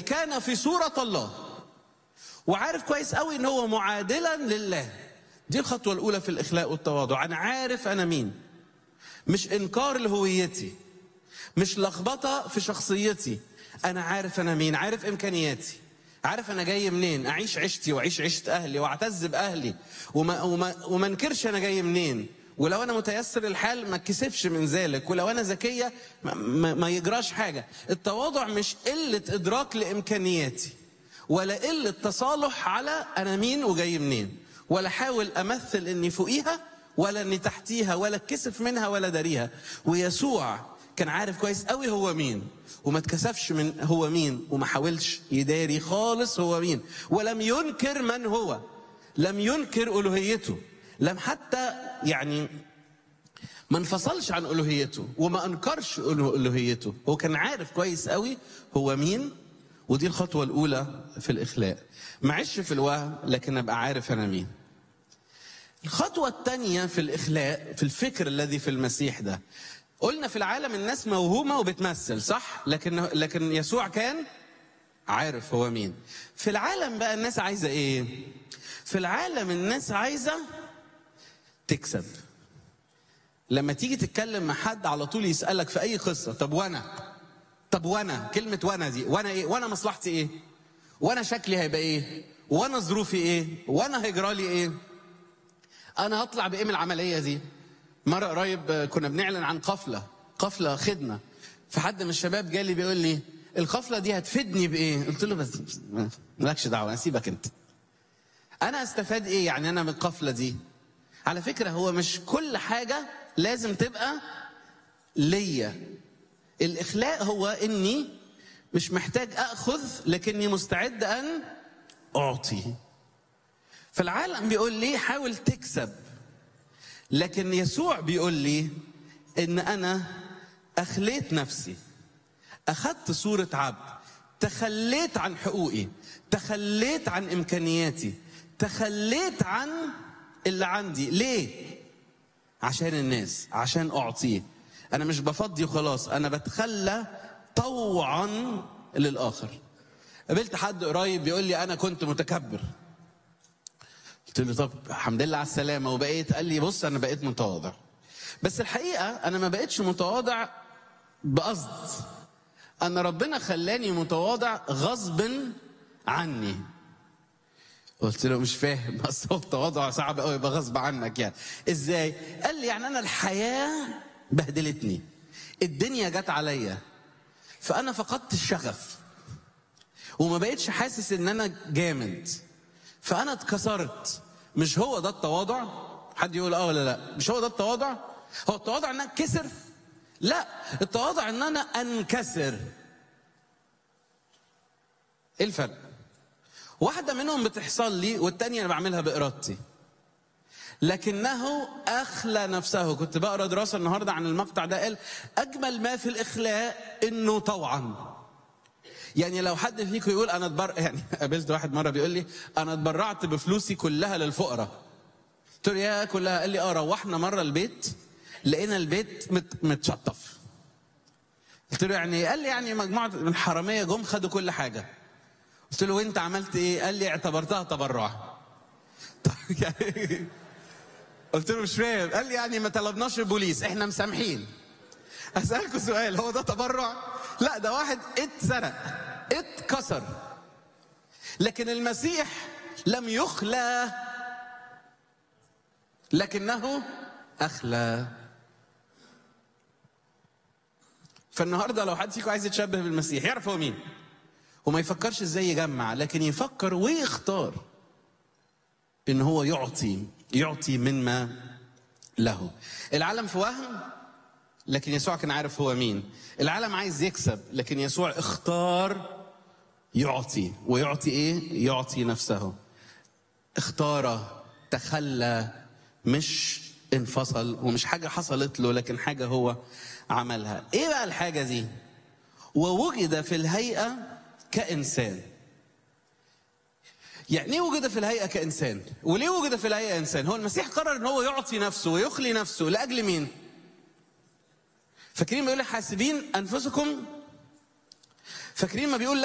كان في صورة الله وعارف كويس قوي ان هو معادلا لله دي الخطوة الأولى في الإخلاء والتواضع أنا عارف أنا مين مش إنكار لهويتي مش لخبطة في شخصيتي أنا عارف أنا مين عارف إمكانياتي عارف أنا جاي منين أعيش عيشتي وأعيش عيشة أهلي وأعتز بأهلي وما, وما, وما انكرش أنا جاي منين ولو أنا متيسر الحال ما اتكسفش من ذلك ولو أنا ذكية ما, ما, ما يجراش حاجة التواضع مش قلة إدراك لإمكانياتي ولا قلة تصالح على أنا مين وجاي منين ولا حاول أمثل إني فوقيها ولا إني تحتيها ولا اتكسف منها ولا داريها ويسوع كان عارف كويس قوي هو مين وما اتكسفش من هو مين وما حاولش يداري خالص هو مين ولم ينكر من هو لم ينكر ألوهيته لم حتى يعني ما انفصلش عن ألوهيته وما أنكرش ألوهيته هو كان عارف كويس قوي هو مين ودي الخطوة الأولى في الإخلاء معيش في الوهم لكن أبقى عارف أنا مين الخطوة الثانية في الإخلاء في الفكر الذي في المسيح ده قلنا في العالم الناس موهومة وبتمثل صح لكن لكن يسوع كان عارف هو مين في العالم بقى الناس عايزة إيه في العالم الناس عايزة تكسب لما تيجي تتكلم مع حد على طول يسألك في أي قصة طب وأنا طب وانا كلمة وانا دي وانا ايه وانا مصلحتي ايه وانا شكلي هيبقى ايه وانا ظروفي ايه وانا هيجرى لي ايه انا هطلع بايه من العملية دي مرة قريب كنا بنعلن عن قفلة قفلة خدمة فحد من الشباب جالي بيقول لي القفلة دي هتفيدني بايه قلت له بس مالكش دعوة انا سيبك انت انا استفاد ايه يعني انا من القفلة دي على فكرة هو مش كل حاجة لازم تبقى ليا الإخلاء هو إني مش محتاج أخذ لكني مستعد أن أعطي فالعالم بيقول لي حاول تكسب لكن يسوع بيقول لي إن أنا أخليت نفسي أخذت صورة عبد تخليت عن حقوقي تخليت عن إمكانياتي تخليت عن اللي عندي ليه؟ عشان الناس عشان أعطيه انا مش بفضي وخلاص انا بتخلى طوعا للاخر قابلت حد قريب بيقول لي انا كنت متكبر قلت له طب الحمد لله على السلامه وبقيت قال لي بص انا بقيت متواضع بس الحقيقه انا ما بقتش متواضع بقصد انا ربنا خلاني متواضع غصب عني قلت له مش فاهم اصل هو التواضع صعب قوي يبقى غصب عنك يعني ازاي قال لي يعني انا الحياه بهدلتني الدنيا جت عليا فانا فقدت الشغف وما بقتش حاسس ان انا جامد فانا اتكسرت مش هو ده التواضع حد يقول اه ولا لا مش هو ده التواضع هو التواضع ان انا اتكسر لا التواضع ان انا انكسر ايه الفرق واحده منهم بتحصل لي والتانيه انا بعملها بارادتي لكنه اخلى نفسه كنت بقرا دراسه النهارده عن المقطع ده قال اجمل ما في الاخلاء انه طوعا يعني لو حد فيكم يقول انا اتبر يعني قابلت واحد مره بيقول لي انا اتبرعت بفلوسي كلها للفقراء قلت له يا كلها قال لي اه روحنا مره البيت لقينا البيت مت متشطف قلت له يعني قال لي يعني مجموعه من حراميه جم خدوا كل حاجه قلت له وانت عملت ايه قال لي اعتبرتها تبرع يعني قلت له مش فاهم قال لي يعني ما طلبناش البوليس احنا مسامحين اسالكم سؤال هو ده تبرع لا ده واحد اتسرق اتكسر لكن المسيح لم يخلى لكنه اخلى فالنهارده لو حد فيكم عايز يتشبه بالمسيح يعرف هو مين وما يفكرش ازاي يجمع لكن يفكر ويختار ان هو يعطي يعطي مما له العالم في وهم لكن يسوع كان عارف هو مين العالم عايز يكسب لكن يسوع اختار يعطي ويعطي ايه يعطي نفسه اختار تخلى مش انفصل ومش حاجة حصلت له لكن حاجة هو عملها ايه بقى الحاجة دي ووجد في الهيئة كإنسان يعني ايه وجد في الهيئة كإنسان؟ وليه وجد في الهيئة إنسان؟ هو المسيح قرر إن هو يعطي نفسه ويخلي نفسه لأجل مين؟ فاكرين بيقول حاسبين أنفسكم فاكرين ما بيقول